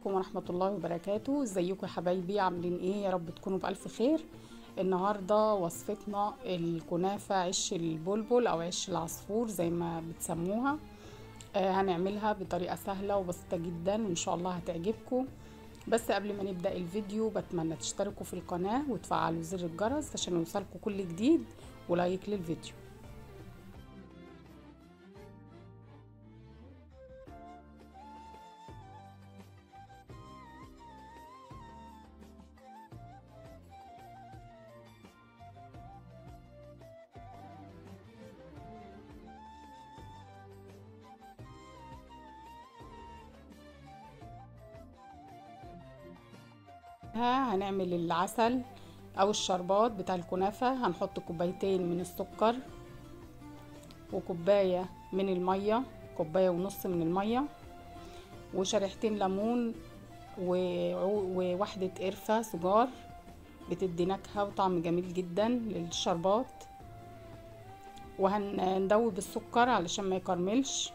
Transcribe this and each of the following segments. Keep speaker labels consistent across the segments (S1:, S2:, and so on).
S1: عليكم ورحمة الله وبركاته ازيكم يا حبايبي عاملين ايه يا رب تكونوا بألف خير النهاردة وصفتنا الكنافة عش البلبل او عش العصفور زي ما بتسموها آه هنعملها بطريقة سهلة وبسيطة جدا وان شاء الله هتعجبكم بس قبل ما نبدأ الفيديو بتمنى تشتركوا في القناة وتفعلوا زر الجرس عشان يوصلكم كل جديد ولايك للفيديو هنعمل العسل او الشربات بتاع الكنافة هنحط كوبايتين من السكر وكوباية من المية كوباية ونص من المية وشريحتين ليمون وواحدة قرفة سجار بتدي نكهة وطعم جميل جدا للشربات وهندوب السكر علشان ما يكرملش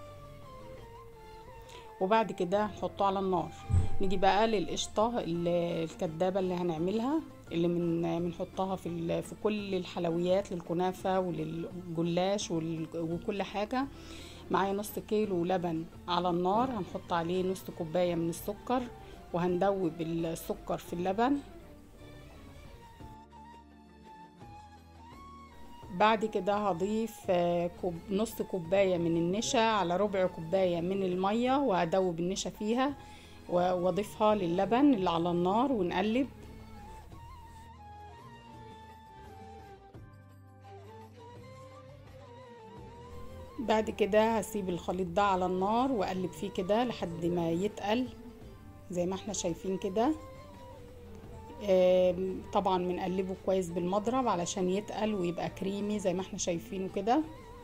S1: وبعد كده نحطه على النار نيجي بقى للقشطه الكدابه اللي هنعملها اللي من بنحطها في في كل الحلويات للكنافه وللجلاش وكل حاجه معايا نص كيلو لبن على النار هنحط عليه نص كوبايه من السكر وهندوب السكر في اللبن بعد كده هضيف كوب نص كوباية من النشا على ربع كوباية من المية وهدوب النشا فيها واضيفها للبن اللي على النار ونقلب بعد كده هسيب الخليط ده على النار واقلب فيه كده لحد ما يتقل زي ما احنا شايفين كده طبعا بنقلبه كويس بالمضرب علشان يتقل ويبقى كريمي زي ما احنا شايفينه كده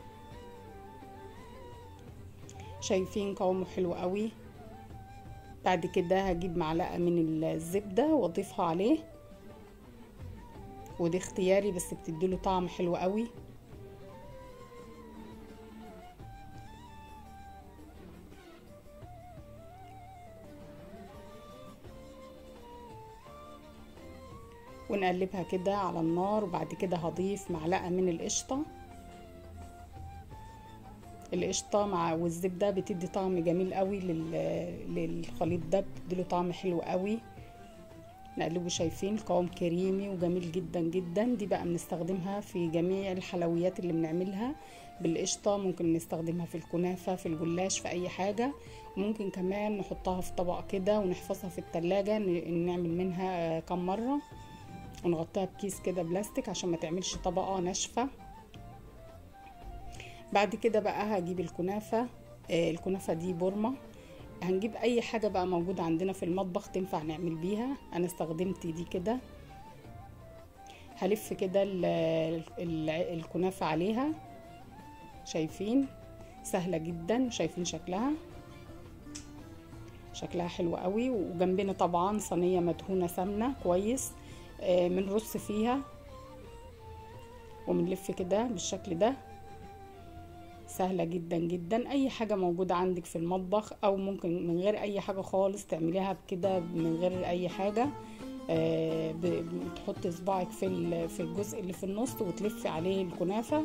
S1: شايفين قوامه حلو قوي بعد كده هجيب معلقه من الزبده واضيفها عليه ودي اختياري بس بتديله طعم حلو قوي ونقلبها كده على النار وبعد كده هضيف معلقه من القشطه القشطه مع والزبده بتدي طعم جميل قوي للخليط ده بتديله طعم حلو قوي نقلبه شايفين قوام كريمي وجميل جدا جدا دي بقى بنستخدمها في جميع الحلويات اللي بنعملها بالقشطه ممكن نستخدمها في الكنافه في الجلاش في اي حاجه ممكن كمان نحطها في طبق كده ونحفظها في التلاجة نعمل منها كم مره ونغطيها بكيس كده بلاستيك عشان ما تعملش طبقة ناشفة بعد كده بقى هجيب الكنافة آه الكنافة دي بورمة هنجيب اي حاجة بقى موجودة عندنا في المطبخ تنفع نعمل بيها انا استخدمت دي كده هلف كده الكنافة عليها شايفين سهلة جدا شايفين شكلها شكلها حلو قوي وجنبنا طبعا صينية مدهونة سمنة كويس بنرص فيها وبنلف كده بالشكل ده سهلة جدا جدا اي حاجة موجودة عندك في المطبخ او ممكن من غير اي حاجة خالص تعمليها بكده من غير اي حاجة بتحطي صباعك في في الجزء اللي في النص وتلفي عليه الكنافة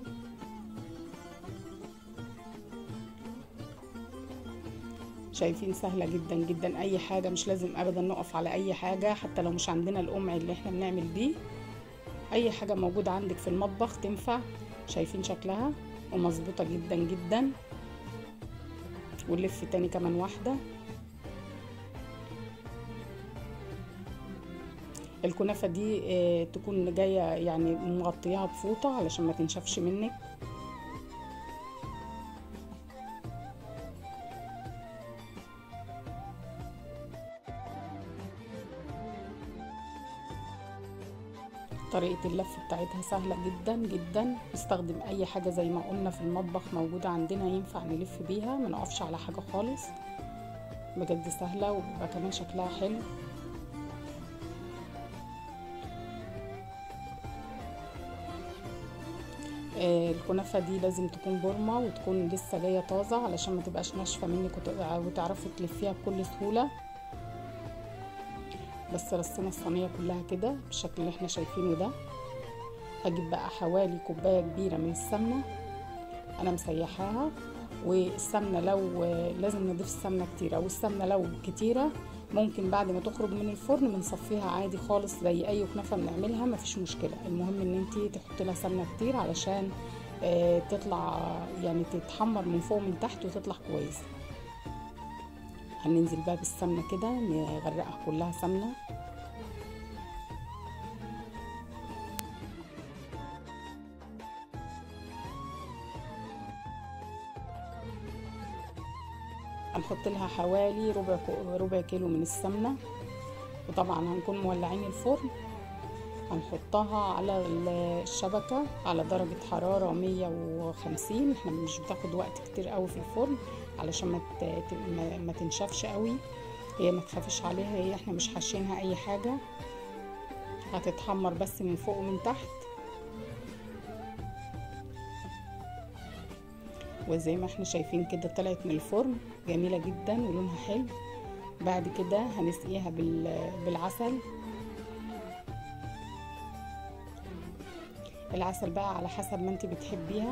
S1: شايفين سهله جدا جدا اي حاجه مش لازم ابدا نقف على اي حاجه حتى لو مش عندنا القمع اللي احنا بنعمل بيه اي حاجه موجوده عندك في المطبخ تنفع شايفين شكلها ومظبوطه جدا جدا ونلف تاني كمان واحده الكنافه دي اه تكون جايه يعني مغطياها بفوطه علشان ما تنشفش منك طريقة اللف بتاعتها سهلة جدا جدا نستخدم اي حاجة زي ما قلنا في المطبخ موجودة عندنا ينفع نلف بيها ما نقفش على حاجة خالص بجد سهلة وبيبقى كمان شكلها حلو آه، الكنافة دي لازم تكون بورمة وتكون لسه جاية طازة علشان ما تبقاش ناشفة منك وت- وتعرفي تلفيها بكل سهولة بس رصينا الصينيه كلها كده بالشكل اللي احنا شايفينه ده هجيب بقى حوالي كوبايه كبيره من السمنه انا مسيحاها والسمنه لو لازم نضيف السمنه كتير او السمنه لو كتيره ممكن بعد ما تخرج من الفرن بنصفيها عادي خالص زي اي كنافه بنعملها مفيش مشكله المهم ان انت تحطي لها سمنه كتير علشان آه تطلع يعني تتحمر من فوق ومن تحت وتطلع كويس هننزل بقى بالسمنه كده نغرقها كلها سمنه هنحط لها حوالي ربع ربع كيلو من السمنه وطبعا هنكون مولعين الفرن هنحطها على الشبكة على درجة حرارة 150 احنا مش بتاخد وقت كتير قوي في الفرن علشان ما, ما تنشفش قوي هي ما تخافش عليها هي احنا مش حاشينها اي حاجة هتتحمر بس من فوق ومن تحت وزي ما احنا شايفين كده طلعت من الفرن جميلة جدا ولونها حلو بعد كده هنسقيها بالعسل العسل بقى على حسب ما انت بتحبيها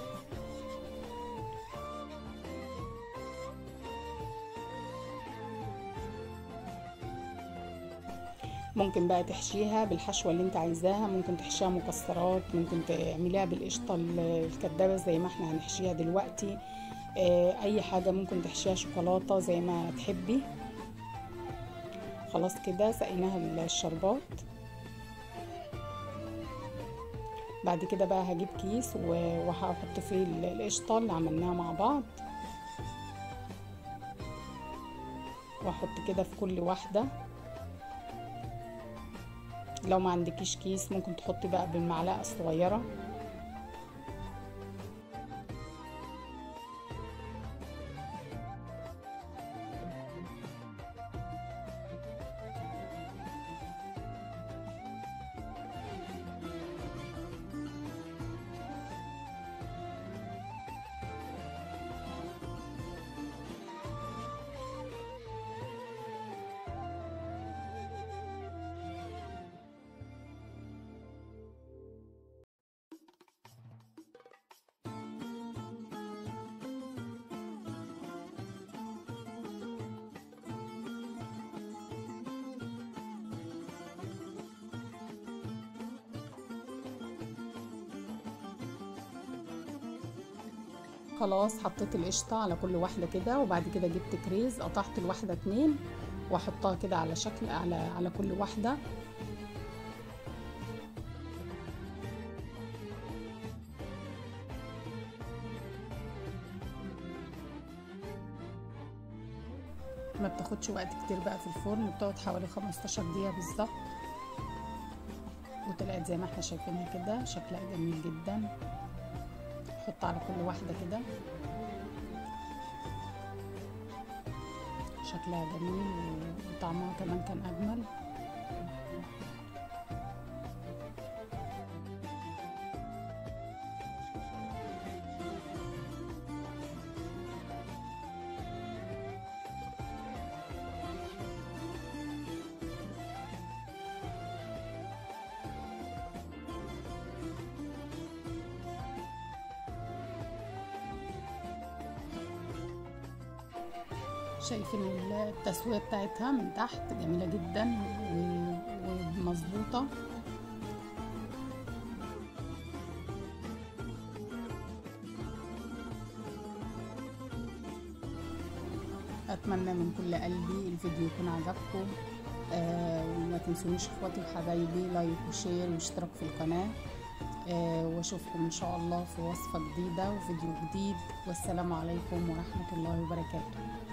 S1: ممكن بقى تحشيها بالحشوه اللي انت عايزاها ممكن تحشيها مكسرات ممكن تعمليها بالقشطه الكدابه زي ما احنا هنحشيها دلوقتي اي حاجه ممكن تحشيها شوكولاته زي ما تحبي خلاص كده سقيناها الشربات بعد كده بقى هجيب كيس وهحط فيه القشطه اللي عملناها مع بعض واحط كده في كل واحده لو ما عندكيش كيس ممكن تحطي بقى بالمعلقه الصغيره خلاص حطيت القشطة على كل واحدة كده وبعد كده جبت كريز قطعت الواحدة اتنين واحطها كده على شكل على على كل واحدة ما بتاخدش وقت كتير بقى في الفرن بتقعد حوالي 15 دقيقة بالظبط وطلعت زي ما احنا شايفينها كده شكلها جميل جدا احط على كل واحدة كده شكلها جميل وطعمها كمان كان اجمل شايفين التسوية بتاعتها من تحت جميلة جدا ومظبوطة اتمنى من كل قلبي الفيديو يكون عجبكم آه وما تنسونيش اخواتي وحبايبي لايك وشير واشتراك في القناه آه واشوفكم ان شاء الله في وصفه جديده وفيديو جديد والسلام عليكم ورحمه الله وبركاته